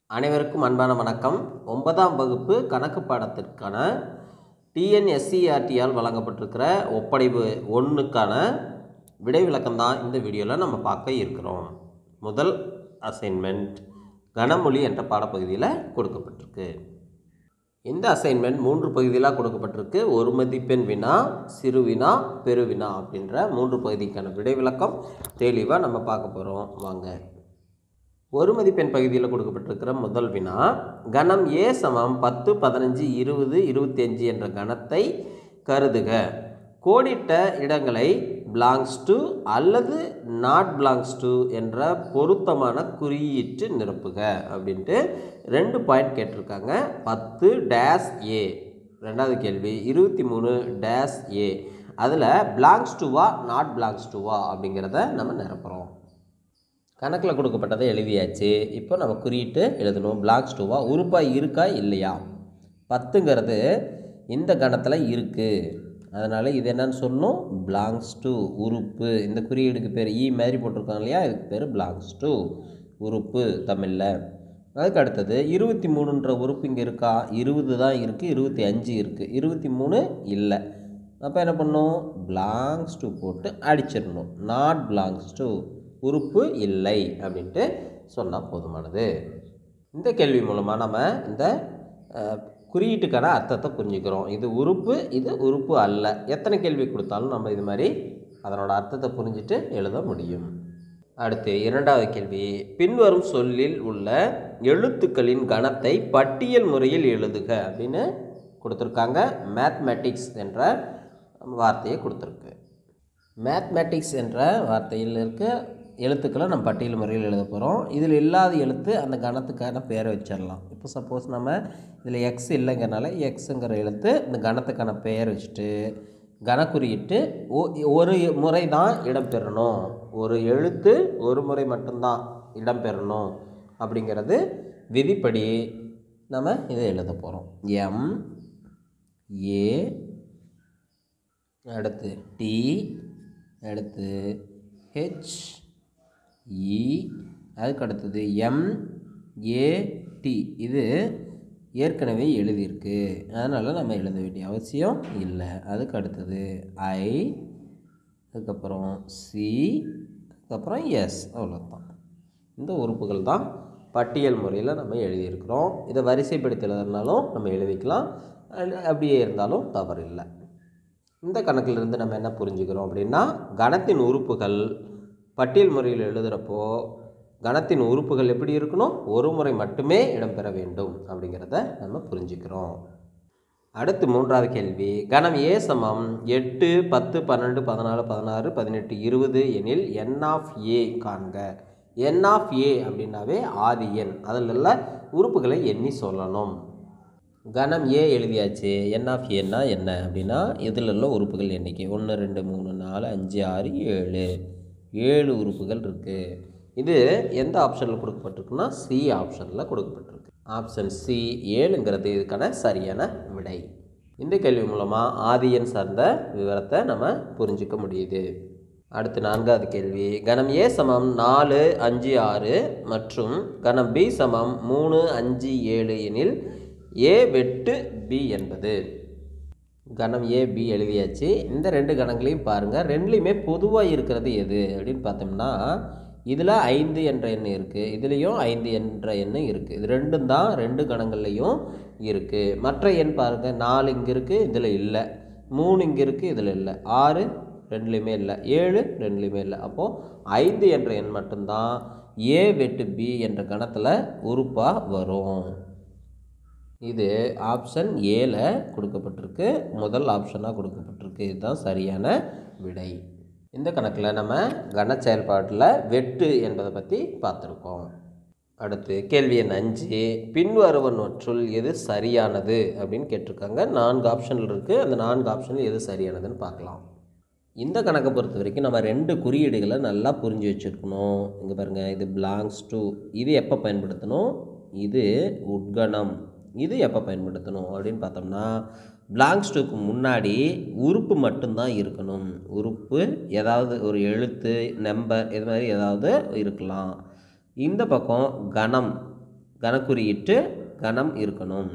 அனைவருக்கும் அன்பான வணக்கம் ஒன்பதாம் வகுப்பு கணக்கு பாடத்திற்கான டிஎன்எஸ்சிஆர்டியால் வழங்கப்பட்டிருக்கிற ஒப்படைவு ஒன்றுக்கான விடை விளக்கம் தான் இந்த வீடியோவில் நம்ம பார்க்க இருக்கிறோம் முதல் அசைன்மெண்ட் கனமொழி என்ற பாடப்பகுதியில் கொடுக்கப்பட்டிருக்கு இந்த அசைன்மெண்ட் மூன்று பகுதியிலாக கொடுக்கப்பட்டிருக்கு ஒரு மதிப்பெண் வினா சிறு வினா பெருவினா அப்படின்ற மூன்று பகுதிக்கான விடை விளக்கம் தெளிவாக நம்ம பார்க்க போகிறோம் வாங்க ஒரு மதிப்பெண் பகுதியில் கொடுக்கப்பட்டிருக்கிற முதல் வினா கணம் ஏ சமம் பத்து பதினஞ்சு இருபது இருபத்தி அஞ்சு என்ற கணத்தை கருதுக கோடிட்ட இடங்களை பிலாங்ஸ் டு அல்லது நாட் பிலாங்ஸ் டு என்ற பொருத்தமான குறியீட்டு நிரப்புக அப்படின்ட்டு ரெண்டு பாயிண்ட் கேட்டிருக்காங்க பத்து டேஸ் ஏ ரெண்டாவது கேள்வி இருபத்தி மூணு டேஸ் ஏ அதில் பிலாங்ஸ் டுவா நாட் பிலாங்ஸ் டுவா அப்படிங்கிறத நம்ம நிரப்புகிறோம் கணக்கில் கொடுக்கப்பட்டதை எழுதியாச்சு இப்போ நம்ம குறியிட்டு எழுதணும் பிளாக்ஸ் டூவா உறுப்பாக இருக்கா இல்லையா பத்துங்கிறது இந்த கணத்தில் இருக்குது அதனால் இது என்னன்னு சொல்லணும் பிலாங்ஸ் டு உறுப்பு இந்த குறியீடுக்கு பேர் இ மாதிரி போட்டிருக்காங்க இல்லையா இதுக்கு பேர் பிலாங்ஸ் டு உறுப்பு தமிழில் அதுக்கு அடுத்தது இருபத்தி மூணுன்ற உறுப்பு இங்கே இருக்கா இருபது தான் இருக்குது இருபத்தி அஞ்சு இருக்குது இருபத்தி மூணு இல்லை அப்போ என்ன பண்ணணும் பிலாங்ஸ் டு போட்டு அடிச்சிடணும் நாட் பிலாங்ஸ் டு உறுப்பு இல்லை அப்படின்ட்டு சொன்னால் போதுமானது இந்த கேள்வி மூலமாக நம்ம இந்த அஹ், குறியீட்டுக்கான அர்த்தத்தை புரிஞ்சுக்கிறோம் இது உறுப்பு இது உறுப்பு அல்ல எத்தனை கேள்வி கொடுத்தாலும் நம்ம இது மாதிரி அதனோட அர்த்தத்தை புரிஞ்சுட்டு எழுத முடியும் அடுத்து இரண்டாவது கேள்வி பின்வரும் சொல்லில் உள்ள எழுத்துக்களின் கணத்தை பட்டியல் முறையில் எழுதுக அப்படின்னு கொடுத்துருக்காங்க மேத்மேட்டிக்ஸ் என்ற வார்த்தையை கொடுத்துருக்கு மேத்மேட்டிக்ஸ் என்ற வார்த்தையில் இருக்க எழுத்துக்களை நம்ம பட்டியல் முறையில் எழுத போகிறோம் இதில் இல்லாத எழுத்து அந்த கணத்துக்கான பேரை வச்சிடலாம் இப்போ சப்போஸ் நம்ம இதில் எக்ஸ் இல்லைங்கிறனால எக்ஸுங்கிற எழுத்து இந்த கணத்துக்கான பெயர் வச்சுட்டு கணக்குறியிட்டு ஒ- ஒரு முறை தான் இடம்பெறணும் ஒரு எழுத்து ஒரு முறை மட்டும்தான் இடம்பெறணும் அப்படிங்கிறது விதிப்படி நம்ம இதை எழுத போகிறோம் எம் ஏ அடுத்து டி அடுத்து ஹெச் இ அதுக்கு அடுத்தது எம் ஏ டி இது ஏற்கனவே எழுதியிருக்கு அதனால் நம்ம எழுத வேண்டிய அவசியம் இல்லை அதுக்கு அடுத்தது ஐ அதுக்கப்புறம் சி அதுக்கப்புறம் எஸ் அவ்வளோதான் இந்த உறுப்புகள் தான் பட்டியல் முறையில் நம்ம எழுதியிருக்கிறோம் இதை வரிசைப்படுத்தி எழுதுனாலும் நம்ம எழுதிக்கலாம் அல்ல- அப்படியே இருந்தாலும் தவறில்லை இந்த கணக்கிலிருந்து நம்ம என்ன புரிஞ்சுக்கிறோம் அப்படின்னா கணத்தின் உறுப்புகள் பட்டியல் முறையில் எழுதுகிறப்போ கணத்தின் உறுப்புகள் எப்படி இருக்கணும் ஒரு முறை மட்டுமே இடம்பெற வேண்டும் அப்படிங்கிறத நம்ம புரிஞ்சுக்கிறோம் அடுத்து மூன்றாவது கேள்வி கணம் ஏ சமம் எட்டு பத்து பன்னெண்டு பதினாலு பதினாறு பதினெட்டு இருபது எனில் என் ஆஃப் ஏ காண்க என் ஆஃப் ஏ அப்படின்னாவே ஆதி எண் அதில் உள்ள உறுப்புகளை எண்ணி சொல்லணும் கணம் ஏ எழுதியாச்சு என் ஆஃப் ஏன்னா என்ன அப்படின்னா இதில் உள்ள உறுப்புகள் எண்ணிக்கை ஒன்று ரெண்டு மூணு நாலு அஞ்சு ஆறு ஏழு ஏழு உறுப்புகள் இருக்குது இது எந்த ஆப்ஷனில் கொடுக்கப்பட்டிருக்குன்னா சி ஆப்ஷனில் கொடுக்கப்பட்டிருக்கு ஆப்ஷன் சி ஏழுங்கிறது இதுக்கான சரியான விடை இந்த கேள்வி மூலமாக ஆதியன் சார்ந்த விவரத்தை நம்ம புரிஞ்சுக்க முடியுது அடுத்து நான்காவது கேள்வி கணம் ஏ சமம் நாலு அஞ்சு ஆறு மற்றும் கணம் பி சமம் மூணு அஞ்சு ஏழு எனில் ஏ வெட்டு பி என்பது கணம் ஏ பி எழுதியாச்சு இந்த ரெண்டு கணங்களையும் பாருங்கள் ரெண்டுலேயுமே பொதுவாக இருக்கிறது எது அப்படின்னு பார்த்தோம்னா இதில் ஐந்து என்ற எண் இருக்குது இதுலேயும் ஐந்து என்ற எண் இருக்குது இது ரெண்டும் தான் ரெண்டு கணங்கள்லையும் இருக்குது மற்ற எண் பாருங்கள் நாலு இங்கே இருக்குது இதில் இல்லை மூணு இங்கே இருக்குது இதில் இல்லை ஆறு ரெண்டுலேயுமே இல்லை ஏழு ரெண்டுலேயுமே இல்லை அப்போது ஐந்து என்ற எண் மட்டும்தான் ஏ வெட்டு பி என்ற கணத்தில் உறுப்பாக வரும் இது ஆப்ஷன் ஏல கொடுக்கப்பட்டிருக்கு முதல் ஆப்ஷனாக கொடுக்கப்பட்டிருக்கு இதுதான் சரியான விடை இந்த கணக்கில் நம்ம கன செயல்பாட்டில் வெட்டு என்பதை பற்றி பார்த்துருக்கோம் அடுத்து கேள்வி எண் அஞ்சு பின்வருவனவற்றுள் எது சரியானது அப்படின்னு கேட்டிருக்காங்க நான்கு ஆப்ஷனில் இருக்குது அந்த நான்கு ஆப்ஷனில் எது சரியானதுன்னு பார்க்கலாம் இந்த கணக்கை பொறுத்த வரைக்கும் நம்ம ரெண்டு குறியீடுகளை நல்லா புரிஞ்சு வச்சுருக்கணும் இங்கே பாருங்கள் இது பிலாங்ஸ் டு இது எப்போ பயன்படுத்தணும் இது உட்கணம் இது எப்போ பயன்படுத்தணும் அப்படின்னு பார்த்தோம்னா பிலாங்ஸ் டுக்கு முன்னாடி உறுப்பு மட்டும்தான் இருக்கணும் உறுப்பு ஏதாவது ஒரு எழுத்து நம்பர் இது மாதிரி ஏதாவது இருக்கலாம் இந்த பக்கம் கணம் கனக்குறியிட்டு கணம் இருக்கணும்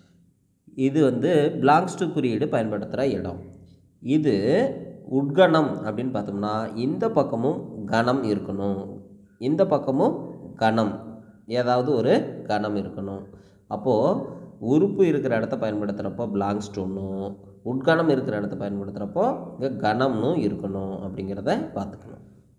இது வந்து பிலாங்ஸ் டு குறியீடு பயன்படுத்துகிற இடம் இது உட்கணம் அப்படின்னு பார்த்தோம்னா இந்த பக்கமும் கணம் இருக்கணும் இந்த பக்கமும் கணம் ஏதாவது ஒரு கணம் இருக்கணும் அப்போது உறுப்பு இருக்கிற இடத்த பயன்படுத்துகிறப்போ பிலாங்ஸ் டுன்னும் உட்கணம் இருக்கிற இடத்த பயன்படுத்துகிறப்போ இங்கே கணம்னும் இருக்கணும் அப்படிங்கிறத பார்த்துக்கணும்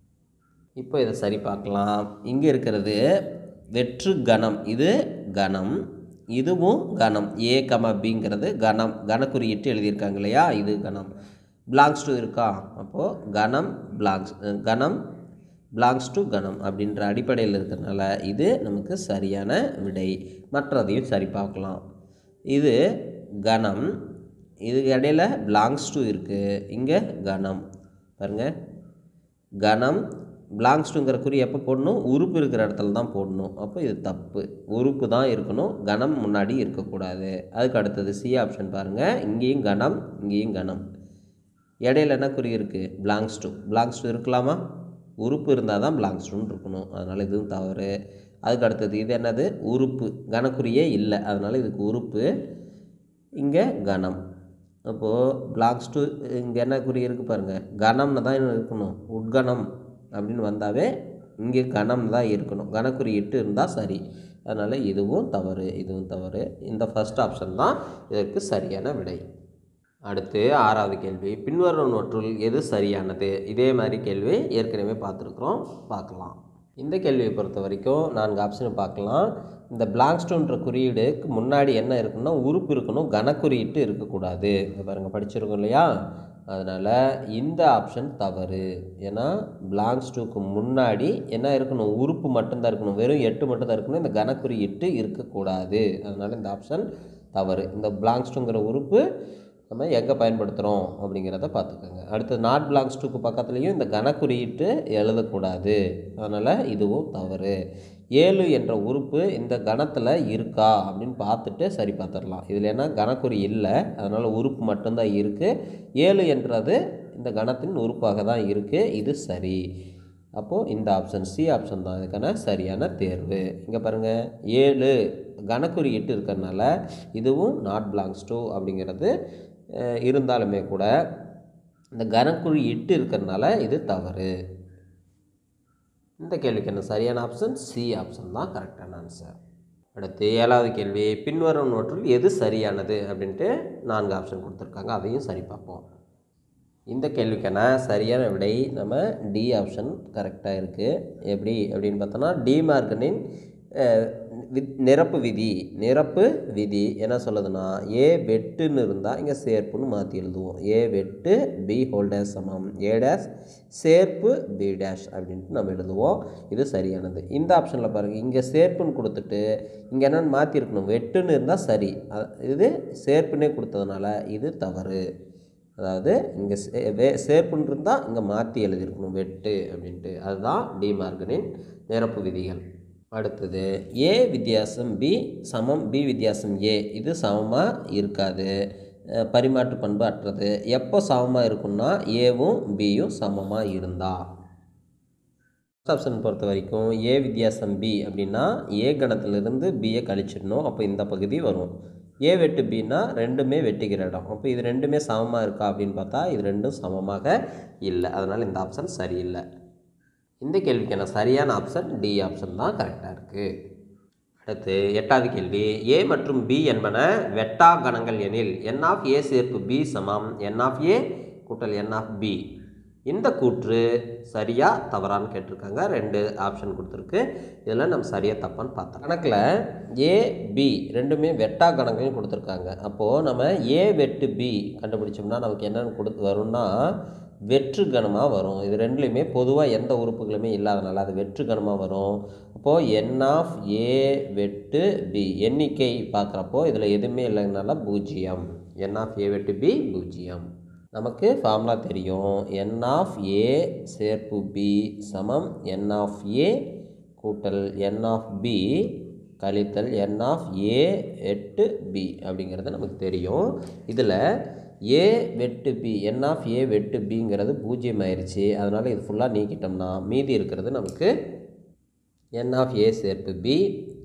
இப்போ இதை சரி பார்க்கலாம் இங்கே இருக்கிறது வெற்று கணம் இது கணம் இதுவும் கணம் ஏ கம பிங்கிறது கணம் கனக்குறியிட்டு எழுதியிருக்காங்க இல்லையா இது கணம் பிலாங்ஸ் டு இருக்கா அப்போது கணம் பிலாங்ஸ் கணம் பிலாங்ஸ் டு கணம் அப்படின்ற அடிப்படையில் இருக்கிறதுனால இது நமக்கு சரியான விடை மற்றதையும் சரி பார்க்கலாம் இது கணம் இதுக்கு இடையில பிலாங்ஸ் டு இருக்குது இங்கே கணம் பாருங்கள் கணம் பிலாங்ஸ் டுங்கிற குறி எப்போ போடணும் உறுப்பு இருக்கிற இடத்துல தான் போடணும் அப்போ இது தப்பு உறுப்பு தான் இருக்கணும் கணம் முன்னாடி இருக்கக்கூடாது அதுக்கு அடுத்தது சி ஆப்ஷன் பாருங்கள் இங்கேயும் கணம் இங்கேயும் கணம் இடையில என்ன குறி இருக்குது பிலாங்ஸ் டு பிலாங்ஸ் டு இருக்கலாமா உறுப்பு இருந்தால் தான் பிலாங்ஸ் டுன்னு இருக்கணும் அதனால் இதுவும் தவறு அதுக்கு அடுத்தது இது என்னது உறுப்பு கனக்குறியே இல்லை அதனால் இதுக்கு உறுப்பு இங்கே கணம் அப்போது பிலாங்ஸ் டு இங்கே என்ன குறி இருக்குது பாருங்கள் கணம்னு தான் இருக்கணும் உட்கணம் அப்படின்னு வந்தாவே இங்கே கணம் தான் இருக்கணும் கனக்குறி இட்டு இருந்தால் சரி அதனால் இதுவும் தவறு இதுவும் தவறு இந்த ஃபஸ்ட் ஆப்ஷன் தான் இதற்கு சரியான விடை அடுத்து ஆறாவது கேள்வி பின்வரும் நோற்றுள் எது சரியானது இதே மாதிரி கேள்வி ஏற்கனவே பார்த்துருக்குறோம் பார்க்கலாம் இந்த கேள்வியை பொறுத்த வரைக்கும் நான்கு ஆப்ஷனை பார்க்கலாம் இந்த பிளாங்ஸ்டோன்ற குறியீடுக்கு முன்னாடி என்ன இருக்குன்னா உறுப்பு இருக்கணும் கனக்குறியீட்டு இருக்கக்கூடாது இங்கே பாருங்கள் படிச்சிருக்கோம் இல்லையா அதனால் இந்த ஆப்ஷன் தவறு ஏன்னா பிளாங்ஸ் டூக்கு முன்னாடி என்ன இருக்கணும் உறுப்பு மட்டும்தான் இருக்கணும் வெறும் எட்டு மட்டும்தான் இருக்கணும் இந்த கனக்குறியீட்டு இருக்கக்கூடாது அதனால் இந்த ஆப்ஷன் தவறு இந்த பிளாங்ஸ் டூங்கிற உறுப்பு நம்ம எங்கே பயன்படுத்துகிறோம் அப்படிங்கிறத பார்த்துக்கோங்க அடுத்து நாட் பிலாங்ஸ் டூக்கு பக்கத்துலேயும் இந்த கனக்குறியீட்டு எழுதக்கூடாது அதனால் இதுவும் தவறு ஏழு என்ற உறுப்பு இந்த கணத்தில் இருக்கா அப்படின்னு பார்த்துட்டு சரி பார்த்துடலாம் இதில் என்ன கணக்குறி இல்லை அதனால் உறுப்பு மட்டும்தான் இருக்குது ஏழு என்றது இந்த கணத்தின் உறுப்பாக தான் இருக்குது இது சரி அப்போது இந்த ஆப்ஷன் சி ஆப்ஷன் தான் இதுக்கான சரியான தேர்வு இங்கே பாருங்கள் ஏழு கணக்குறியிட்டு இருக்கிறதுனால இதுவும் நாட் பிலாங்ஸ் டூ அப்படிங்கிறது அஹ், இருந்தாலுமே கூட இந்த கனக்குறி இட்டு இருக்கிறதுனால இது தவறு இந்த கேள்விக்கு என்ன சரியான ஆப்ஷன் சி ஆப்ஷன் தான் கரெக்டான ஆன்சர் அடுத்து ஏழாவது கேள்வி பின்வரும் நோற்றில் எது சரியானது அப்படின்ட்டு நான்கு ஆப்ஷன் கொடுத்துருக்காங்க அதையும் சரி பார்ப்போம் இந்த கேள்விக்கான சரியான விடை நம்ம டி ஆப்ஷன் கரெக்டாக இருக்குது எப்படி அப்படின்னு பார்த்தோன்னா டி மார்க்கனின் அஹ், வி- நிரப்பு விதி நிரப்பு விதி என்ன சொல்லுதுன்னா ஏ வெட்டுன்னு இருந்தால் இங்கே சேர்ப்புன்னு மாற்றி எழுதுவோம் ஏ வெட்டு பி ஹோல்டேஸ் சமம் ஏ டேஷ் சேர்ப்பு பி டேஷ் அப்படின்ட்டு நம்ம எழுதுவோம் இது சரியானது இந்த ஆப்ஷனில் பாருங்கள் இங்கே சேர்ப்புன்னு கொடுத்துட்டு இங்கே என்னென்னு மாற்றிருக்கணும் வெட்டுன்னு இருந்தால் சரி அ- இது சேர்ப்புன்னே கொடுத்ததுனால இது தவறு அதாவது இங்கே சேர்ப்புன்னு இருந்தால் இங்கே மாற்றி எழுதியிருக்கணும் வெட்டு அப்படின்ட்டு அதுதான் டி மார்கனின் நிரப்பு விதிகள் அடுத்தது ஏ வித்தியாசம் பி சமம் பி வித்தியாசம் ஏ இது சமமாக இருக்காது அஹ் பரிமாற்று பண்பு அற்றது எப்போ சமமாக இருக்கும்னா ஏவும் பியும் சமமாக இருந்தால் ஃபஸ்ட் ஆப்ஷன் பொறுத்த வரைக்கும் ஏ வித்தியாசம் பி அப்படின்னா ஏ கணத்திலிருந்து பியை கழிச்சிடணும் அப்போ இந்த பகுதி வரும் ஏ வெட்டு பின்னா ரெண்டுமே வெட்டுகிற இடம் அப்போ இது ரெண்டுமே சமமாக இருக்கா அப்படின்னு பார்த்தா இது ரெண்டும் சமமாக இல்லை அதனால் இந்த ஆப்ஷன் சரியில்லை இந்த கேள்விக்கான சரியான ஆப்ஷன் டி ஆப்ஷன் தான் கரெக்டாக இருக்குது அடுத்து எட்டாவது கேள்வி ஏ மற்றும் பி என்பன வெட்டா கணங்கள் எனில் என் ஆஃப் ஏ சேர்ப்பு பி சமம் என் ஆஃப் ஏ கூட்டல் என் ஆஃப் பி இந்த கூற்று சரியா தவறான்னு கேட்டிருக்காங்க ரெண்டு ஆப்ஷன் கொடுத்துருக்கு இதில் நம்ம சரியாக தப்பான்னு பார்த்தோம் கணக்கில் ஏ பி ரெண்டுமே வெட்டா கணங்கள்னு கொடுத்துருக்காங்க அப்போது நம்ம ஏ வெட்டு பி கண்டுபிடிச்சோம்னா நமக்கு என்னென்னு கொடுத்து வரும்னா வெற்று கணமாக வரும் இது ரெண்டுலேயுமே பொதுவாக எந்த உறுப்புகளுமே இல்லாதனால அது வெற்று கணமாக வரும் அப்போது என் ஆஃப் ஏ வெட்டு பி எண்ணிக்கை பார்க்குறப்போ இதில் எதுவுமே இல்லைனால பூஜ்ஜியம் என் ஆஃப் ஏ வெட்டு பி பூஜ்ஜியம் நமக்கு ஃபார்முலா தெரியும் என் ஆஃப் ஏ சேர்ப்பு பி சமம் என் ஆஃப் ஏ கூட்டல் என் ஆஃப் பி கழித்தல் என் ஆஃப் ஏ எட்டு பி அப்படிங்கிறது நமக்கு தெரியும் இதில் ஏ வெட்டு பி என் ஆஃப் ஏ வெட்டு பிங்கிறது பூஜ்ஜியம் ஆயிடுச்சு அதனால் இது ஃபுல்லாக நீக்கிட்டோம்னா மீதி இருக்கிறது நமக்கு என் ஆஃப் ஏ சேர்ப்பு பி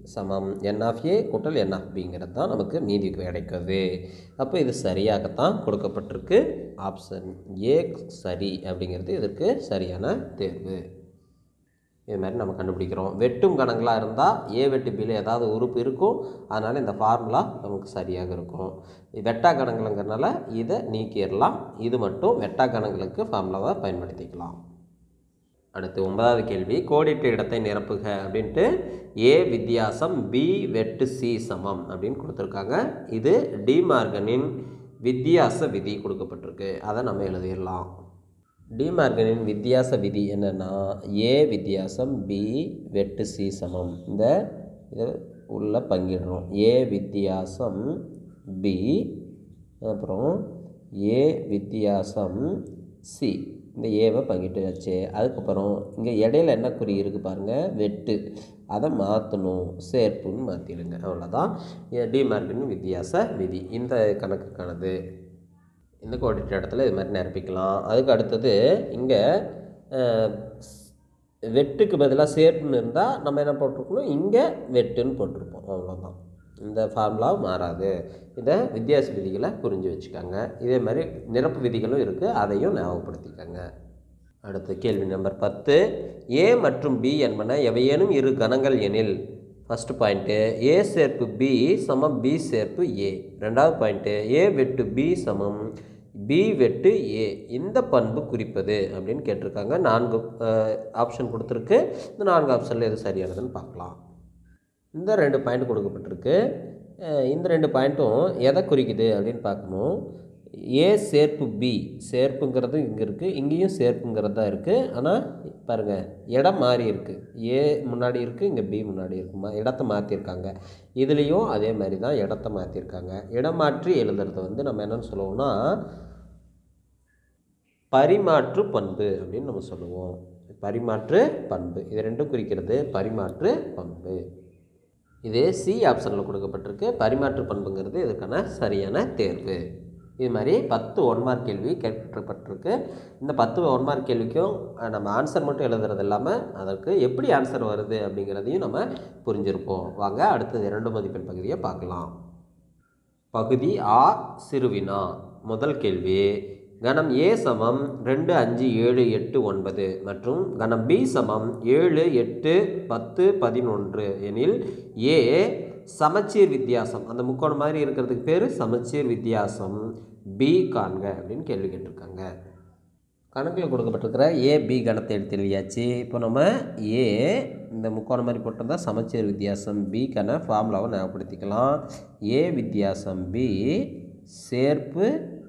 சமம் என் ஆஃப் ஏ கூட்டல் என் ஆஃப் பிங்கிறது தான் நமக்கு மீதி கிடைக்குது அப்போ இது சரியாகத்தான் கொடுக்கப்பட்டிருக்கு ஆப்ஷன் ஏ சரி அப்படிங்கிறது இதற்கு சரியான தேர்வு இது மாதிரி நம்ம கண்டுபிடிக்கிறோம் வெட்டும் கணங்களாக இருந்தால் ஏ வெட்டு பியில் ஏதாவது உறுப்பு இருக்கும் அதனால் இந்த ஃபார்முலா நமக்கு சரியாக இருக்கும் வெட்டா கணங்களுங்கிறனால இதை நீக்கிடலாம் இது மட்டும் வெட்டா கணங்களுக்கு ஃபார்முலாவை பயன்படுத்திக்கலாம் அடுத்து ஒன்பதாவது கேள்வி கோடிட்ட இடத்தை நிரப்புக அப்படின்ட்டு ஏ வித்தியாசம் பி வெட்டு சி சமம் அப்படின்னு கொடுத்துருக்காங்க இது டிமார்கனின் வித்தியாச விதி கொடுக்கப்பட்டிருக்கு அதை நம்ம எழுதிடலாம் டிமார்கனின் வித்தியாச விதி என்னென்னா ஏ வித்தியாசம் பி வெட்டு சி சமம் இந்த இதை உள்ள பங்கிடுறோம் ஏ வித்தியாசம் பி அப்புறம் ஏ வித்தியாசம் சி இந்த ஏவை பங்கிட்டு வச்சு அதுக்கப்புறம் இங்கே இடையில என்ன குறி இருக்குது பாருங்கள் வெட்டு அதை மாற்றணும் சேர்ப்புன்னு மாற்றிடுங்க அவ்வளோதான் டிமார்கனின் வித்தியாச விதி இந்த கணக்குக்கானது இந்த கோடிட்ட இடத்துல இது மாதிரி நிரப்பிக்கலாம் அதுக்கு அடுத்தது இங்கே வெட்டுக்கு பதிலாக சேர்ப்புன்னு இருந்தால் நம்ம என்ன போட்டிருக்கணும் இங்கே வெட்டுன்னு போட்டிருப்போம் அவ்வளோதான் இந்த ஃபார்முலா மாறாது இதை வித்தியாச விதிகளை புரிஞ்சு வச்சுக்கோங்க இதே மாதிரி நிரப்பு விதிகளும் இருக்குது அதையும் ஞாபகப்படுத்திக்கோங்க அடுத்த கேள்வி நம்பர் பத்து ஏ மற்றும் பி என்பன எவையேனும் இரு கணங்கள் எனில் ஃபஸ்ட்டு பாயிண்ட்டு ஏ சேர்ப்பு பி சமம் பி சேர்ப்பு ஏ ரெண்டாவது பாயிண்ட்டு ஏ வெட்டு பி சமம் பி வெட்டு ஏ இந்த பண்பு குறிப்பது அப்படின்னு கேட்டிருக்காங்க நான்கு ஆப்ஷன் கொடுத்துருக்கு இந்த நான்கு ஆப்ஷனில் எது சரியானதுன்னு பார்க்கலாம் இந்த ரெண்டு பாயிண்ட் கொடுக்கப்பட்டிருக்கு அஹ் இந்த ரெண்டு பாயிண்ட்டும் எதை குறிக்குது அப்படின்னு பார்க்கணும் ஏ சேர்ப்பு பி சேர்ப்புங்கிறது இங்கே இருக்குது இங்கேயும் சேர்ப்புங்கிறது தான் இருக்குது ஆனால் பாருங்கள் இடம் மாறி இருக்குது ஏ முன்னாடி இருக்குது இங்கே பி முன்னாடி இருக்குமா இடத்த மாற்றிருக்காங்க இதுலேயும் அதே மாதிரி தான் இடத்த மாற்றிருக்காங்க இடம் மாற்றி எழுதுறது வந்து நம்ம என்னென்னு சொல்லுவோம்னா பரிமாற்று பண்பு அப்படின்னு நம்ம சொல்லுவோம் பரிமாற்று பண்பு இது ரெண்டும் குறிக்கிறது பரிமாற்று பண்பு இது சி ஆப்ஷனில் கொடுக்கப்பட்டிருக்கு பரிமாற்று பண்புங்கிறது இதுக்கான சரியான தேர்வு இது மாதிரி பத்து ஒன் மார்க் கேள்வி கேட்கப்பட்டிருக்கு இந்த பத்து ஒன் மார்க் கேள்விக்கும் அஹ், நம்ம ஆன்சர் மட்டும் எழுதுறது இல்லாமல் அதற்கு எப்படி ஆன்சர் வருது அப்படிங்கிறதையும் நம்ம புரிஞ்சிருப்போம் வாங்க அடுத்தது இரண்டு மதிப்பெண் பகுதியை பார்க்கலாம் பகுதி ஆ சிறுவினா முதல் கேள்வி கணம் ஏ சமம் ரெண்டு அஞ்சு ஏழு எட்டு ஒன்பது மற்றும் கணம் பி சமம் ஏழு எட்டு பத்து பதினொன்று எனில் ஏ சமச்சீர் வித்தியாசம் அந்த முக்கோணம் மாதிரி இருக்கிறதுக்கு பேர் சமச்சீர் வித்தியாசம் பி காண்க அப்படின்னு கேள்வி கேட்டிருக்காங்க கணக்கில் கொடுக்கப்பட்டிருக்கிற ஏ பி கணத்தை எடுத்து எழுதியாச்சு இப்போ நம்ம ஏ இந்த முக்கோணம் மாதிரி போட்டிருந்தா சமச்சீர் வித்தியாசம் பிக்கான ஃபார்முலாவை ஞாபகப்படுத்திக்கலாம் ஏ வித்தியாசம் பி சேர்ப்பு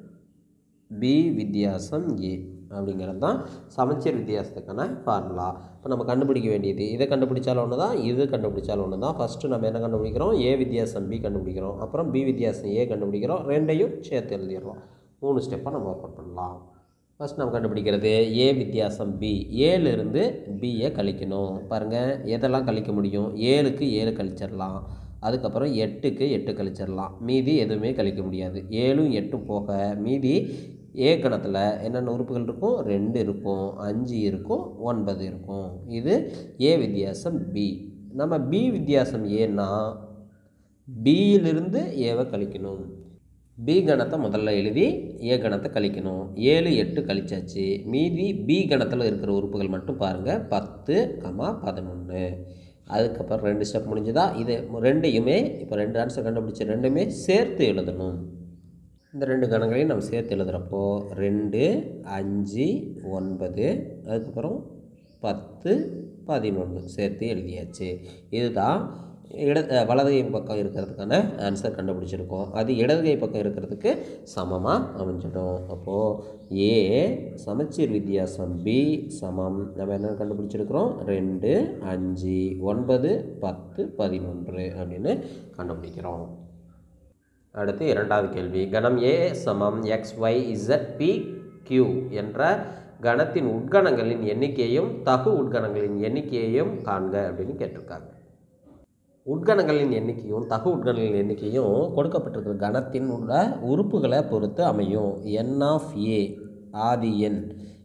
பி வித்தியாசம் ஏ அப்படிங்கிறது தான் சமச்சீர் வித்தியாசத்துக்கான ஃபார்முலா இப்போ நம்ம கண்டுபிடிக்க வேண்டியது இதை கண்டுபிடிச்சாலும் ஒன்று தான் இது கண்டுபிடிச்சாலும் ஒன்று தான் ஃபஸ்ட்டு நம்ம என்ன கண்டுபிடிக்கிறோம் ஏ வித்தியாசம் பி கண்டுபிடிக்கிறோம் அப்புறம் பி வித்தியாசம் ஏ கண்டுபிடிக்கிறோம் ரெண்டையும் சேர்த்து எழுதிடுறோம் மூணு ஸ்டெப்பாக நம்ம ஒர்க் அவுட் பண்ணலாம் ஃபஸ்ட் நம்ம கண்டுபிடிக்கிறது ஏ வித்தியாசம் பி ஏழுலேருந்து பியை கழிக்கணும் பாருங்கள் எதெல்லாம் கழிக்க முடியும் ஏழுக்கு ஏழு கழிச்சிடலாம் அதுக்கப்புறம் எட்டுக்கு எட்டு கழிச்சிடலாம் மீதி எதுவுமே கழிக்க முடியாது ஏழும் எட்டும் போக மீதி ஏ கணத்தில் என்னென்ன உறுப்புகள் இருக்கும் ரெண்டு இருக்கும் அஞ்சு இருக்கும் ஒன்பது இருக்கும் இது ஏ வித்தியாசம் பி நம்ம பி வித்தியாசம் ஏன்னா பியிலிருந்து ஏவை கழிக்கணும் பி கணத்தை முதல்ல எழுதி ஏ கணத்தை கழிக்கணும் ஏழு எட்டு கழிச்சாச்சு மீதி பி கணத்தில் இருக்கிற உறுப்புகள் மட்டும் பாருங்கள் பத்து கமா பதினொன்று அதுக்கப்புறம் ரெண்டு ஸ்டெப் முடிஞ்சுதா இது ரெண்டையுமே இப்போ ரெண்டு ஆன்சர் கண்டுபிடிச்ச ரெண்டுமே சேர்த்து எழுதணும் இந்த ரெண்டு கணங்களையும் நம்ம சேர்த்து எழுதுகிறப்போ ரெண்டு அஞ்சு ஒன்பது அதுக்கப்புறம் பத்து பதினொன்று சேர்த்து எழுதியாச்சு இதுதான் இட அஹ் வலது கை பக்கம் இருக்கிறதுக்கான ஆன்சர் கண்டுபிடிச்சிருக்கோம் அது இடது கை பக்கம் இருக்கிறதுக்கு சமமாக அமைஞ்சிடும் அப்போது ஏ சமச்சீர் வித்தியாசம் பி சமம் நம்ம என்ன கண்டுபிடிச்சிருக்கிறோம் ரெண்டு அஞ்சு ஒன்பது பத்து பதினொன்று அப்படின்னு கண்டுபிடிக்கிறோம் அடுத்து இரண்டாவது கேள்வி கணம் ஏ சமம் X Y Z P Q என்ற கணத்தின் உட்கணங்களின் எண்ணிக்கையையும் தகு உட்கணங்களின் எண்ணிக்கையையும் காண்க அப்படின்னு கேட்டிருக்காங்க உட்கணங்களின் எண்ணிக்கையும் தகு உட்கணங்களின் எண்ணிக்கையும் கொடுக்கப்பட்டிருக்கிற கணத்தின் உள்ள உறுப்புகளை பொறுத்து அமையும் என் ஆஃப் ஏ ஆதி எண்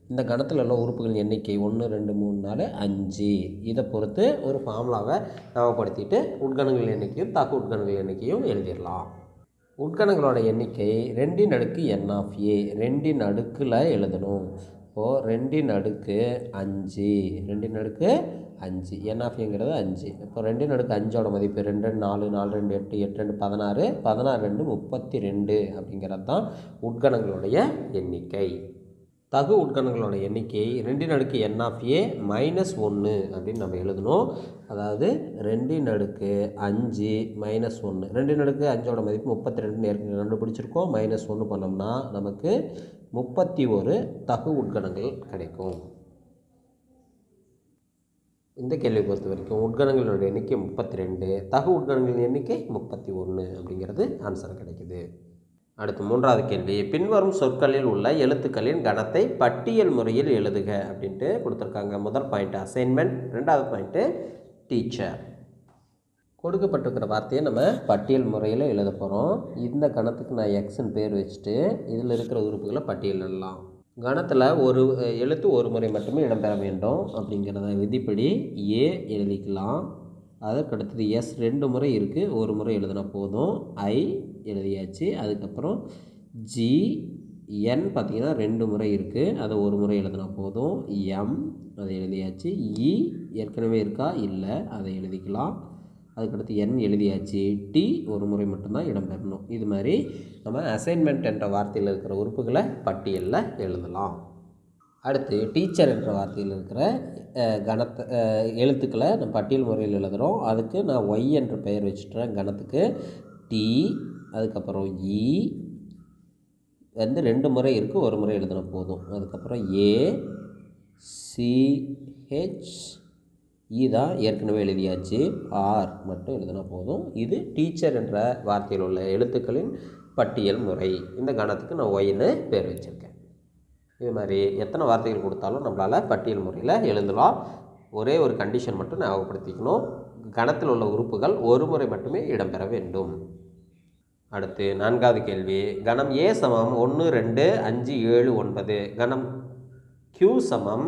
இந்த கணத்தில் உள்ள உறுப்புகளின் எண்ணிக்கை ஒன்று ரெண்டு மூணு நாலு அஞ்சு இதை பொறுத்து ஒரு ஃபார்முலாவை ஞாபகப்படுத்திட்டு உட்கணங்கள் எண்ணிக்கையும் தகு உட்கணங்கள் எண்ணிக்கையும் எழுதிடலாம் உட்கணங்களோட எண்ணிக்கை ரெண்டின் அடுக்கு என் ஆஃப் ஏ ரெண்டின் அடுக்கில் எழுதணும் இப்போது ரெண்டின் அடுக்கு அஞ்சு ரெண்டின் அடுக்கு அஞ்சு என் ஆஃப் ஏங்கிறது அஞ்சு இப்போ ரெண்டின் அடுக்கு அஞ்சோட மதிப்பு ரெண்டு ரெண்டு நாலு நாலு ரெண்டு எட்டு எட்டு ரெண்டு பதினாறு பதினாறு ரெண்டு முப்பத்தி ரெண்டு அப்படிங்கிறது தான் உட்கணங்களுடைய எண்ணிக்கை தகு உட்கணங்களோட எண்ணிக்கை ரெண்டின் அடுக்கு என் ஆஃப் ஏ மைனஸ் ஒன்று அப்படின்னு நம்ம எழுதணும் அதாவது ரெண்டின் அடுக்கு அஞ்சு மைனஸ் ஒன்று ரெண்டின் அடுக்கு அஞ்சோட மதிப்பு முப்பத்தி ரெண்டுன்னு ஏற்கனவே கண்டுபிடிச்சிருக்கோம் மைனஸ் ஒன்று பண்ணோம்னா நமக்கு முப்பத்தி ஒரு தகு உட்கணங்கள் கிடைக்கும் இந்த கேள்வியை பொறுத்த வரைக்கும் உட்கணங்களோட எண்ணிக்கை முப்பத்தி ரெண்டு தகு உட்கணங்களின் எண்ணிக்கை முப்பத்தி ஒன்று அப்படிங்கிறது ஆன்சர் கிடைக்குது அடுத்து மூன்றாவது கேள்வி பின்வரும் சொற்களில் உள்ள எழுத்துக்களின் கணத்தை பட்டியல் முறையில் எழுதுக அப்படின்ட்டு கொடுத்துருக்காங்க முதல் பாயிண்ட் அசைன்மெண்ட் ரெண்டாவது பாயிண்ட்டு டீச்சர் கொடுக்கப்பட்டிருக்கிற வார்த்தையை நம்ம பட்டியல் முறையில் எழுத போகிறோம் இந்த கணத்துக்கு நான் எக்ஸ்ன்னு பேர் வச்சுட்டு இதில் இருக்கிற உறுப்புகளை பட்டியலிடலாம் கணத்தில் ஒரு அஹ், எழுத்து ஒரு முறை மட்டுமே இடம்பெற வேண்டும் அப்படிங்கிறத விதிப்படி ஏ எழுதிக்கலாம் அதற்கு அடுத்தது எஸ் ரெண்டு முறை இருக்குது ஒரு முறை எழுதினா போதும் ஐ எழுதியாச்சு அதுக்கப்புறம் ஜி என் பார்த்தீங்கன்னா ரெண்டு முறை இருக்குது அதை ஒரு முறை எழுதினா போதும் எம் அதை எழுதியாச்சு இ ஏற்கனவே இருக்கா இல்லை அதை எழுதிக்கலாம் அதுக்கடுத்து என் எழுதியாச்சு டி ஒரு முறை மட்டும்தான் இடம்பெறணும் இது மாதிரி நம்ம அசைன்மெண்ட் என்ற வார்த்தையில் இருக்கிற உறுப்புகளை பட்டியலில் எழுதலாம் அடுத்து டீச்சர் என்ற வார்த்தையில் இருக்கிற அஹ், கணத்தை அஹ், எழுத்துக்களை நம்ம பட்டியல் முறையில் எழுதுகிறோம் அதுக்கு நான் ஒய் என்ற பெயர் வச்சுட்டேன் கணத்துக்கு டி அதுக்கப்புறம் இ வந்து ரெண்டு முறை இருக்குது ஒரு முறை எழுதினா போதும் அதுக்கப்புறம் ஏ சிஹெச் இ தான் ஏற்கனவே எழுதியாச்சு ஆர் மட்டும் எழுதினா போதும் இது டீச்சர் என்ற வார்த்தையில் உள்ள எழுத்துக்களின் பட்டியல் முறை இந்த கணத்துக்கு நான் ஒய்னு பேர் வச்சுருக்கேன் இது மாதிரி எத்தனை வார்த்தைகள் கொடுத்தாலும் நம்மளால் பட்டியல் முறையில் எழுதலாம் ஒரே ஒரு கண்டிஷன் மட்டும் ஞாபகப்படுத்திக்கணும் கணத்தில் உள்ள உறுப்புகள் ஒரு முறை மட்டுமே இடம்பெற வேண்டும் அடுத்து நான்காவது கேள்வி கணம் ஏ சமம் ஒன்று ரெண்டு அஞ்சு ஏழு ஒன்பது கணம் Q சமம்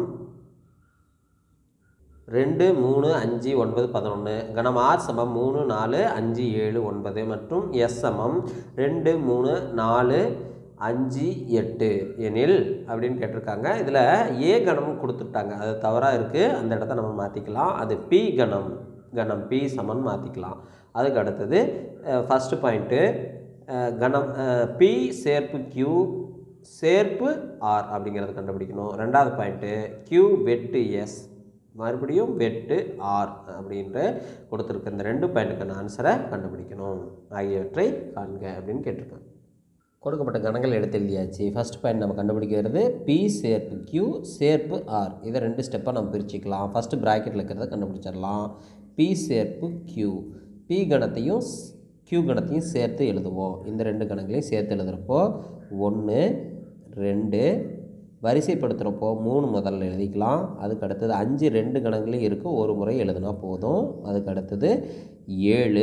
ரெண்டு மூணு அஞ்சு ஒன்பது பதினொன்று கணம் ஆர் சமம் மூணு நாலு அஞ்சு ஏழு ஒன்பது மற்றும் எஸ் சமம் ரெண்டு மூணு நாலு அஞ்சு எட்டு எனில் அப்படின்னு கேட்டிருக்காங்க இதில் ஏ கணம் கொடுத்துட்டாங்க அது தவறாக இருக்குது அந்த இடத்த நம்ம மாற்றிக்கலாம் அது பி கணம் கணம் பி சமன் மாற்றிக்கலாம் அதுக்கு அடுத்தது ஃபஸ்ட்டு பாயிண்ட்டு கணம் பி சேர்ப்பு கியூ சேர்ப்பு ஆர் அப்படிங்கிறத கண்டுபிடிக்கணும் ரெண்டாவது பாயிண்ட்டு கியூ வெட்டு எஸ் மறுபடியும் வெட்டு ஆர் அப்படின்ற கொடுத்துருக்க இந்த ரெண்டு பாயிண்ட்டுக்கான ஆன்சரை கண்டுபிடிக்கணும் ஆகியவற்றை காண்க அப்படின்னு கேட்டிருக்காங்க கொடுக்கப்பட்ட கணங்கள் எடுத்து எழுதியாச்சு ஃபர்ஸ்ட் பாயிண்ட் நம்ம கண்டுபிடிக்கிறது பி சேர்ப்பு கியூ சேர்ப்பு ஆர் இதை ரெண்டு ஸ்டெப்பாக நம்ம பிரிச்சுக்கலாம் ஃபஸ்ட்டு ப்ராக்கெட்டில் இருக்கிறத கண்டுபிடிச்சிடலாம் பி சேர்ப்பு கியூ பி கணத்தையும் கியூ கணத்தையும் சேர்த்து எழுதுவோம் இந்த ரெண்டு கணங்களையும் சேர்த்து எழுதுகிறப்போ ஒன்று ரெண்டு வரிசைப்படுத்துகிறப்போ மூணு முதல்ல எழுதிக்கலாம் அதுக்கு அடுத்தது அஞ்சு ரெண்டு கணங்களையும் இருக்குது ஒரு முறை எழுதுனா போதும் அதுக்கு அடுத்தது ஏழு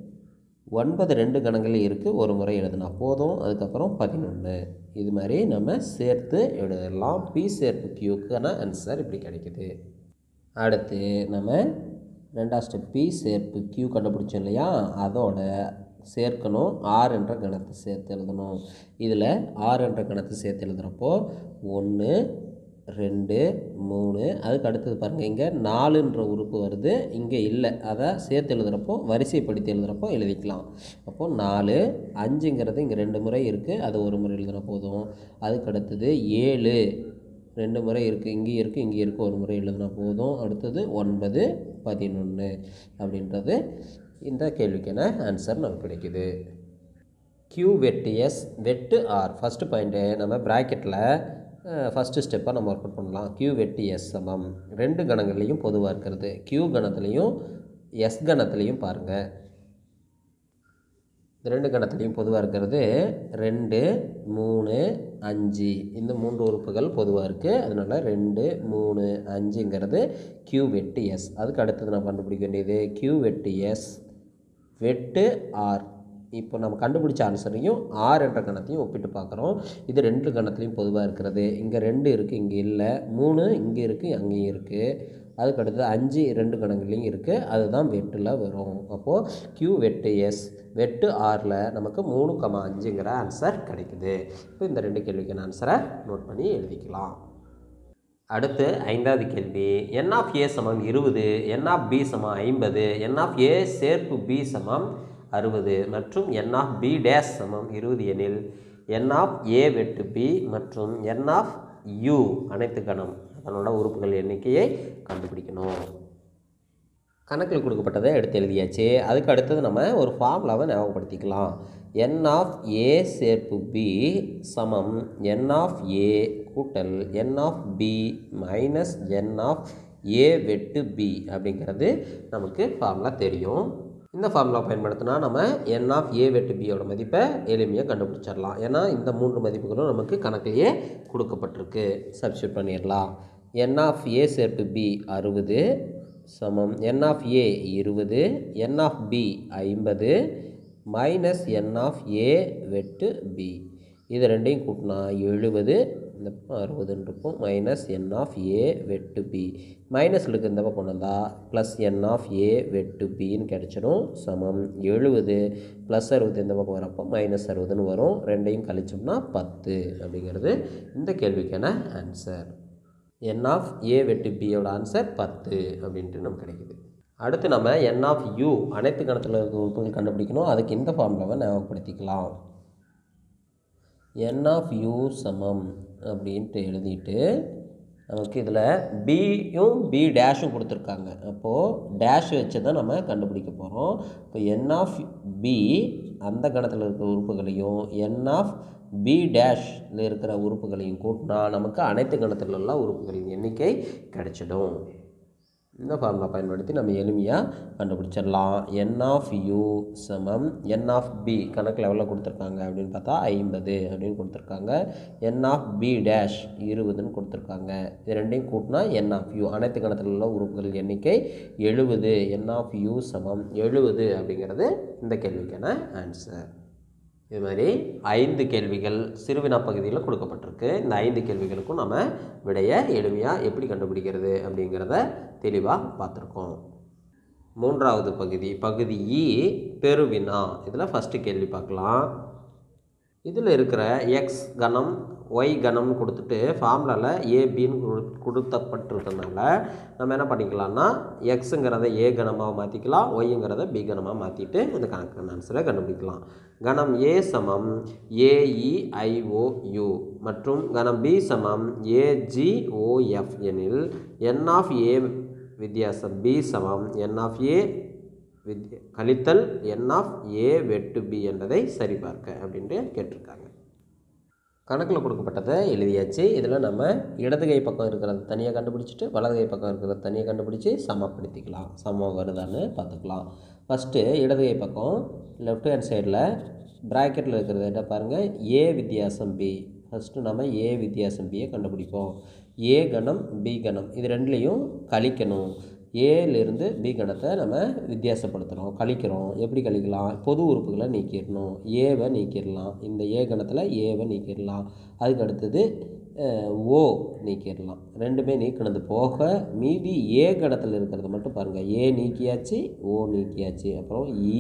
ஒன்பது ரெண்டு கணங்கள் இருக்குது ஒரு முறை எழுதுனா போதும் அதுக்கப்புறம் பதினொன்று இது மாதிரி நம்ம சேர்த்து எழுதலாம் பி சேர்ப்பு கியூக்கான ஆன்சர் இப்படி கிடைக்குது அடுத்து நம்ம ரெண்டாவது ஸ்டெப் பி சேர்ப்பு கியூ கண்டுபிடிச்சோம் இல்லையா அதோட சேர்க்கணும் ஆர் என்ற கணத்தை சேர்த்து எழுதணும் இதில் ஆர் என்ற கணத்தை சேர்த்து எழுதுகிறப்போ ஒன்று ரெண்டு மூணு அதுக்கு அடுத்தது பாருங்கள் இங்கே நாலுன்ற உறுப்பு வருது இங்கே இல்லை அதை சேர்த்து எழுதுகிறப்போ வரிசைப்படுத்தி எழுதுகிறப்போ எழுதிக்கலாம் அப்போது நாலு அஞ்சுங்கிறது இங்கே ரெண்டு முறை இருக்குது அது ஒரு முறை எழுதுனா போதும் அதுக்கு அடுத்தது ஏழு ரெண்டு முறை இருக்குது இங்கேயும் இருக்குது இங்கேயும் இருக்குது ஒரு முறை எழுதுனா போதும் அடுத்தது ஒன்பது பதினொன்று அப்படின்றது இந்த கேள்விக்கான ஆன்சர் நமக்கு கிடைக்குது கியூ வெட்டு எஸ் வெட்டு ஆர் ஃபஸ்ட்டு பாயிண்ட்டு நம்ம ப்ராக்கெட்டில் ஃபஸ்ட்டு ஸ்டெப்பாக நம்ம ஒர்க் அவுட் பண்ணலாம் கியூ வெட்டு எஸ் சமம் ரெண்டு கணங்கள்லேயும் பொதுவாக இருக்கிறது கியூ கணத்துலேயும் எஸ் கணத்துலேயும் பாருங்கள் இந்த ரெண்டு கணத்துலேயும் பொதுவாக இருக்கிறது ரெண்டு மூணு அஞ்சு இந்த மூன்று உறுப்புகள் பொதுவாக இருக்குது அதனால் ரெண்டு மூணு அஞ்சுங்கிறது கியூ வெட்டு எஸ் அதுக்கு அடுத்தது நான் கண்டுபிடிக்க வேண்டியது கியூ வெட்டு எஸ் வெட்டு ஆர் இப்போ நம்ம கண்டுபிடிச்ச ஆன்சரையும் ஆர் என்ற கணத்தையும் ஒப்பிட்டு பார்க்குறோம் இது ரெண்டு கணத்துலையும் பொதுவாக இருக்கிறது இங்கே ரெண்டு இருக்குது இங்கே இல்லை மூணு இங்கே இருக்குது அங்கேயும் இருக்குது அதுக்கு அடுத்தது அஞ்சு ரெண்டு கணக்குலையும் இருக்குது அதுதான் வெட்டில் வரும் அப்போது கியூ வெட்டு எஸ் வெட்டு ஆறில் நமக்கு மூணு கமா அஞ்சுங்கிற ஆன்சர் கிடைக்குது இப்போ இந்த ரெண்டு கேள்விக்கான ஆன்சரை நோட் பண்ணி எழுதிக்கலாம் அடுத்து ஐந்தாவது கேள்வி என் ஆஃப் ஏ சமம் இருபது என் ஆஃப் பி சமம் ஐம்பது என் ஆஃப் ஏ சேர்ப்பு பி சமம் அறுபது மற்றும் என் ஆஃப் பி டேஸ் சமம் இருபது எனில் என் ஆஃப் ஏ வெட்டு பி மற்றும் என் ஆஃப் யூ அனைத்து கணம் அதனோட உறுப்புகள் எண்ணிக்கையை கண்டுபிடிக்கணும் கணக்கில் கொடுக்கப்பட்டதை எடுத்து எழுதியாச்சு அதுக்கு அடுத்தது நம்ம ஒரு ஃபார்முலாவை ஞாபகப்படுத்திக்கலாம் என் ஆஃப் ஏ சேர்ப்பு பி சமம் என் ஆஃப் ஏ கூட்டல் n of B minus n of A வெட்டு பி அப்படிங்கிறது நமக்கு ஃபார்முலா தெரியும் இந்த ஃபார்முலா பயன்படுத்தினா நம்ம என் ஆஃப் ஏ வெட்டு பியோட மதிப்பை எளிமையாக கண்டுபிடிச்சிடலாம் ஏன்னா இந்த மூன்று மதிப்புகளும் நமக்கு கணக்கிலேயே கொடுக்கப்பட்டிருக்கு சப்ஸ்டியூட் பண்ணிடலாம் என் ஆஃப் ஏ சேர்ப்பு பி அறுபது சமம் என் ஆஃப் ஏ இருபது என் ஆஃப் பி ஐம்பது மைனஸ் என் ஆஃப் ஏ வெட்டு பி இது ரெண்டையும் கூட்டினா எழுபது இந்த பக்கம் அறுபதுன்னு இருக்கும் மைனஸ் என் ஆஃப் ஏ வெட்டு பி மைனஸில் இருக்க இந்த பக்கம் கொண்டு வந்தால் ப்ளஸ் என் ஆஃப் ஏ வெட்டு பின்னு கிடச்சிடும் சமம் எழுபது ப்ளஸ் அறுபது இந்த பக்கம் வரப்போ மைனஸ் அறுபதுன்னு வரும் ரெண்டையும் கழிச்சோம்னா பத்து அப்படிங்கிறது இந்த கேள்விக்கான ஆன்சர் என் ஆஃப் ஏ வெட்டு பியோட ஆன்சர் பத்து அப்படின்ட்டு நமக்கு கிடைக்குது அடுத்து நம்ம என் ஆஃப் யூ அனைத்து கணத்தில் இருக்க உறுப்புகள் கண்டுபிடிக்கணும் அதுக்கு இந்த ஃபார்முலாவை ஞாபகப்படுத்திக்கலாம் என் ஆஃப் யூ சமம் அப்படின்ட்டு எழுதிட்டு நமக்கு இதில் பியும் பி டேஷும் கொடுத்துருக்காங்க அப்போது டேஷ் வச்சு தான் நம்ம கண்டுபிடிக்க போகிறோம் இப்போ என் ஆஃப் பி அந்த கணத்தில் இருக்கிற உறுப்புகளையும் என் ஆஃப் பி டேஷில் இருக்கிற உறுப்புகளையும் கூட்டினா நமக்கு அனைத்து கணத்தில் உள்ள உறுப்புகளின் எண்ணிக்கை கிடைச்சிடும் இந்த ஃபார்முலா பயன்படுத்தி நம்ம எளிமையாக கண்டுபிடிச்சிடலாம் என் ஆஃப் யூ சமம் என் ஆஃப் பி கணக்கு லெவலில் கொடுத்துருக்காங்க அப்படின்னு பார்த்தா ஐம்பது அப்படின்னு கொடுத்துருக்காங்க என் ஆஃப் பி டேஷ் இருபதுன்னு கொடுத்துருக்காங்க இது ரெண்டையும் கூட்டினா என் ஆஃப் யூ அனைத்து கணத்தில் உள்ள உறுப்புகள் எண்ணிக்கை எழுபது என் ஆஃப் யூ சமம் எழுபது அப்படிங்கிறது இந்த கேள்விக்கான ஆன்சர் இது மாதிரி ஐந்து கேள்விகள் சிறுவினா பகுதியில் கொடுக்கப்பட்டிருக்கு இந்த ஐந்து கேள்விகளுக்கும் நம்ம விடையை எளிமையாக எப்படி கண்டுபிடிக்கிறது அப்படிங்கிறத தெளிவாக பார்த்துருக்கோம் மூன்றாவது பகுதி பகுதி இ பெருவினா இதில் ஃபஸ்ட்டு கேள்வி பார்க்கலாம் இதில் இருக்கிற எக்ஸ் கணம் ஒய் கணம்னு கொடுத்துட்டு ஃபார்முலாவில் ஏபின்னு கொடு கொடுத்தப்பட்டிருக்கனால நம்ம என்ன பண்ணிக்கலாம்னா எக்ஸுங்கிறத ஏ கணமாக மாற்றிக்கலாம் ஒய்ங்கிறத பி கணமாக மாற்றிட்டு இந்த கணக்கு ஆன்சரை கண்டுபிடிக்கலாம் கணம் ஏ சமம் ஏஇஐஓயு மற்றும் கணம் பி சமம் ஏஜிஓஎஃப் எனில் என் ஆஃப் ஏ வித்தியாசம் பி சமம் என் ஆஃப் ஏ வித் கழித்தல் என் ஆஃப் ஏ வெட்டு பி என்பதை சரிபார்க்க அப்படின்ட்டு கேட்டிருக்காங்க கணக்கில் கொடுக்கப்பட்டதை எழுதியாச்சு இதில் நம்ம இடது கை பக்கம் இருக்கிறத தனியாக கண்டுபிடிச்சிட்டு வலது கை பக்கம் இருக்கிறத தனியாக கண்டுபிடிச்சி சமப்படுத்திக்கலாம் சமம் வருதான்னு பார்த்துக்கலாம் ஃபஸ்ட்டு இடது கை பக்கம் லெஃப்ட் ஹேண்ட் சைடில் ப்ராக்கெட்டில் இருக்கிறத என்ன பாருங்கள் ஏ வித்தியாசம் பி ஃபஸ்ட்டு நம்ம ஏ வித்தியாசம் பியை கண்டுபிடிப்போம் ஏ கணம் பி கணம் இது ரெண்டுலேயும் கழிக்கணும் ஏலேருந்து பி கணத்தை நம்ம வித்தியாசப்படுத்துகிறோம் கழிக்கிறோம் எப்படி கழிக்கலாம் பொது உறுப்புகளை நீக்கிடணும் ஏவை நீக்கிடலாம் இந்த ஏ கணத்தில் ஏவை நீக்கிடலாம் அதுக்கு அடுத்தது அஹ், ஓ நீக்கிடலாம் ரெண்டுமே நீக்கினது போக மீதி ஏ கணத்தில் இருக்கிறது மட்டும் பாருங்கள் ஏ நீக்கியாச்சு ஓ நீக்கியாச்சு அப்புறம் இ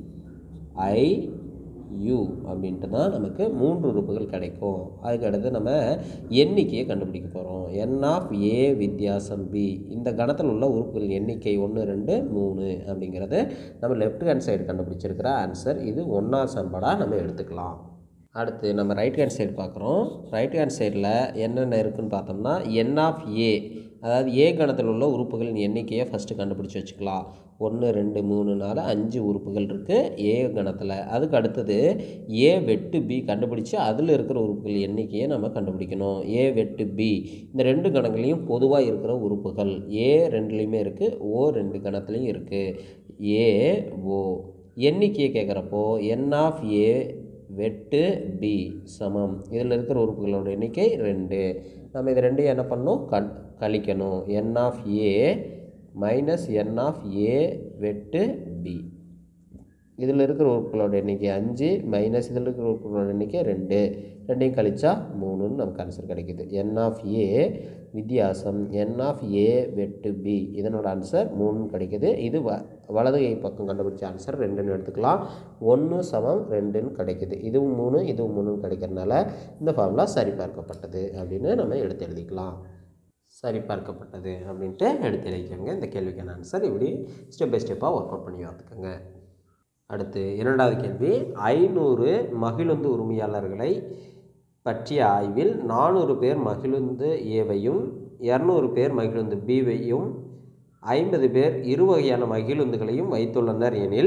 ஐ யூ அப்படின்ட்டு தான் நமக்கு மூன்று உறுப்புகள் கிடைக்கும் அதுக்கு அடுத்து நம்ம எண்ணிக்கையை கண்டுபிடிக்க போகிறோம் என் ஆஃப் ஏ வித்தியாசம் பி இந்த கணத்தில் உள்ள உறுப்புகளின் எண்ணிக்கை ஒன்று ரெண்டு மூணு அப்படிங்கிறது நம்ம லெஃப்ட் ஹேண்ட் சைடு கண்டுபிடிச்சிருக்கிற ஆன்சர் இது ஒன்றா சம்படாக நம்ம எடுத்துக்கலாம் அடுத்து நம்ம ரைட் ஹேண்ட் சைடு பார்க்குறோம் ரைட் ஹேண்ட் சைடில் என்னென்ன இருக்குன்னு பார்த்தோம்னா என் ஆஃப் ஏ அதாவது ஏ கணத்தில் உள்ள உறுப்புகளின் எண்ணிக்கையை ஃபஸ்ட்டு கண்டுபிடிச்சி வச்சுக்கலாம் ஒன்று ரெண்டு மூணு நாலு அஞ்சு உறுப்புகள் இருக்குது ஏ கணத்தில் அதுக்கு அடுத்தது ஏ வெட்டு பி கண்டுபிடிச்சி அதில் இருக்கிற உறுப்புகள் எண்ணிக்கையை நம்ம கண்டுபிடிக்கணும் ஏ வெட்டு பி இந்த ரெண்டு கணக்குலையும் பொதுவாக இருக்கிற உறுப்புகள் ஏ ரெண்டுலேயுமே இருக்குது ஓ ரெண்டு கணத்துலையும் இருக்குது ஏ ஓ எண்ணிக்கையை கேட்குறப்போ என் ஆஃப் ஏ வெட்டு பி சமம் இதில் இருக்கிற உறுப்புகளோட எண்ணிக்கை ரெண்டு நம்ம இது ரெண்டையும் என்ன பண்ணணும் கண் கழிக்கணும் n of A minus n of A வெட்டு பி இதில் இருக்கிற உறுப்புகளோட எண்ணிக்கை அஞ்சு மைனஸ் இதில் இருக்கிற உறுப்புகளோட எண்ணிக்கை ரெண்டு ரெண்டையும் கழிச்சா மூணுன்னு நமக்கு ஆன்சர் கிடைக்குது என் ஆஃப் ஏ வித்தியாசம் என் ஆஃப் ஏ வெட்டு பி இதனோட ஆன்சர் மூணுன்னு கிடைக்குது இது வ வலது கை பக்கம் கண்டுபிடிச்ச ஆன்சர் ரெண்டுன்னு எடுத்துக்கலாம் ஒன்று சமம் ரெண்டுன்னு கிடைக்குது இதுவும் மூணு இதுவும் மூணுன்னு கிடைக்கிறதுனால இந்த ஃபார்முலா சரிபார்க்கப்பட்டது அப்படின்னு நம்ம எடுத்து எழுதிக்கலாம் சரிபார்க்கப்பட்டது அப்படின்ட்டு எடுத்து எழுதிக்கோங்க இந்த கேள்விக்கான ஆன்சர் இப்படி ஸ்டெப் பை ஸ்டெப்பாக ஒர்க் அவுட் பண்ணி பார்த்துக்கோங்க அடுத்து இரண்டாவது கேள்வி ஐநூறு மகிழுந்து உரிமையாளர்களை பற்றிய ஆய்வில் நானூறு பேர் மகிழுந்து ஏவையும் இரநூறு பேர் மகிழுந்து பிவையும் ஐம்பது பேர் இரு வகையான மகிழுந்துகளையும் வைத்துள்ளனர் எனில்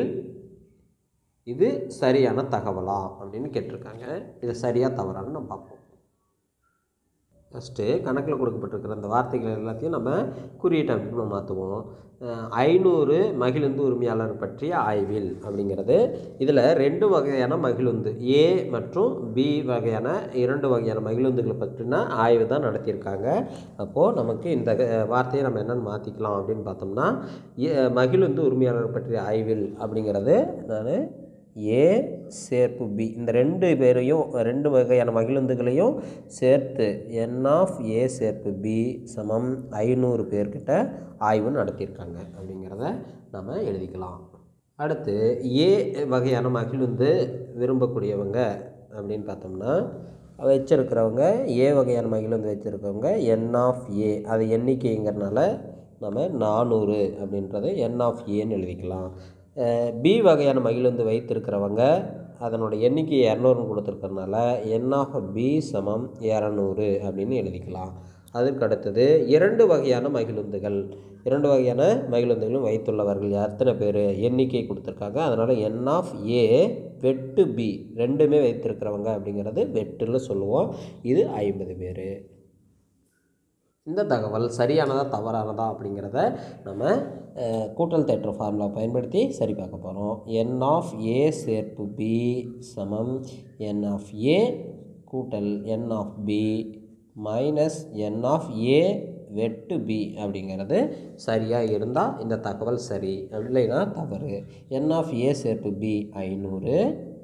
இது சரியான தகவலா அப்படின்னு கேட்டிருக்காங்க இது சரியாக தவறான்னு நம்ம பார்ப்போம் ஃபஸ்ட்டு கணக்கில் கொடுக்கப்பட்டிருக்கிற அந்த வார்த்தைகள் எல்லாத்தையும் நம்ம குறியீட்டு அமைப்பு மாற்றுவோம் ஐநூறு மகிழுந்து உரிமையாளர் பற்றிய ஆய்வில் அப்படிங்கிறது இதில் ரெண்டு வகையான மகிழுந்து ஏ மற்றும் பி வகையான இரண்டு வகையான மகிழுந்துகளை பற்றின ஆய்வு தான் நடத்தியிருக்காங்க அப்போது நமக்கு இந்த அஹ், வார்த்தையை நம்ம என்னென்னு மாற்றிக்கலாம் அப்படின்னு பார்த்தோம்னா ஏ- மகிழுந்து உரிமையாளர் பற்றிய ஆய்வில் அப்படிங்கிறது நான் ஏ சேர்ப்பு பி இந்த ரெண்டு பேரையும் ரெண்டு வகையான மகிழுந்துகளையும் சேர்த்து என் ஆஃப் ஏ சேர்ப்பு பி சமம் ஐநூறு பேர்கிட்ட ஆய்வு நடத்தியிருக்காங்க அப்படிங்கிறத நம்ம எழுதிக்கலாம் அடுத்து ஏ வகையான மகிழுந்து விரும்பக்கூடியவங்க அப்படின்னு பார்த்தோம்னா வச்சிருக்கிறவங்க ஏ வகையான மகிழுந்து வச்சுருக்கவங்க என் ஆஃப் ஏ அது எண்ணிக்கைங்கிறனால நம்ம நானூறு அப்படின்றத என் ஆஃப் ஏன்னு எழுதிக்கலாம் பி வகையான மகிழுந்து வைத்திருக்கிறவங்க அதனோட எண்ணிக்கை இரநூறுன்னு கொடுத்துருக்கறனால என் ஆஃப் பி சமம் இரநூறு அப்படின்னு எழுதிக்கலாம் அதற்கு அடுத்தது இரண்டு வகையான மகிழுந்துகள் இரண்டு வகையான மகிழுந்துகளும் வைத்துள்ளவர்கள் எத்தனை பேர் எண்ணிக்கை கொடுத்துருக்காங்க அதனால் என் ஆஃப் ஏ வெட்டு பி ரெண்டுமே வைத்திருக்கிறவங்க அப்படிங்கிறது வெட்டுன்னு சொல்லுவோம் இது ஐம்பது பேர் இந்த தகவல் சரியானதா தவறானதா அப்படிங்கிறத நம்ம அஹ், கூட்டல் தேற்ற ஃபார்முலா பயன்படுத்தி சரி பார்க்க போகிறோம் என் ஆஃப் ஏ சேர்ப்பு பி சமம் என் ஆஃப் ஏ கூட்டல் n of B minus n of A வெட்டு பி அப்படிங்கிறது சரியாக இருந்தால் இந்த தகவல் சரி இல்லைன்னா தவறு என் ஆஃப் ஏ சேர்ப்பு பி ஐநூறு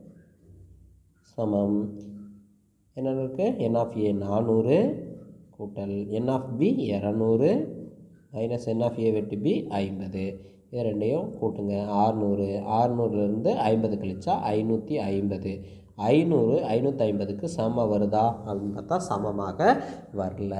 சமம் என்ன இருக்குது என் ஆஃப் ஏ நானூறு கூட்டல் என் ஆஃப் பி இரநூறு மைனஸ் என் ஆஃப் ஏ வெட்டு பி ஐம்பது இது ரெண்டையும் கூட்டுங்க ஆறுநூறு ஆறுநூறுலேருந்து ஐம்பது கழிச்சா ஐநூற்றி ஐம்பது ஐநூறு ஐநூற்றி ஐம்பதுக்கு சம வருதா அப்படின்னு பார்த்தா சமமாக வரல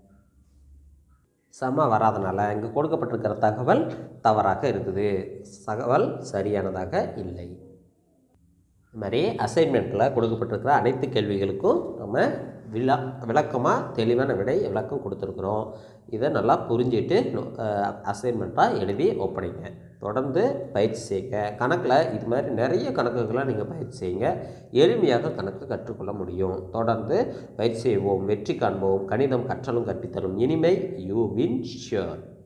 சம வராதனால இங்கே கொடுக்கப்பட்டிருக்கிற தகவல் தவறாக இருக்குது தகவல் சரியானதாக இல்லை இது மாதிரி அசைன்மெண்ட்டில் கொடுக்கப்பட்டிருக்கிற அனைத்து கேள்விகளுக்கும் நம்ம விளா விளக்கமாக தெளிவான விடை விளக்கம் கொடுத்துருக்குறோம் இதை நல்லா புரிஞ்சிட்டு அசைன்மெண்ட்டாக எழுதி ஒப்படைங்க தொடர்ந்து பயிற்சி செய்யுங்க கணக்கில் இது மாதிரி நிறைய கணக்குகளை நீங்கள் பயிற்சி செய்யுங்க எளிமையாக கணக்கு கற்றுக்கொள்ள முடியும் தொடர்ந்து பயிற்சி செய்வோம் வெற்றி காண்போம் கணிதம் கற்றலும் கற்பித்தலும் இனிமை யூ வின் ஷியோர்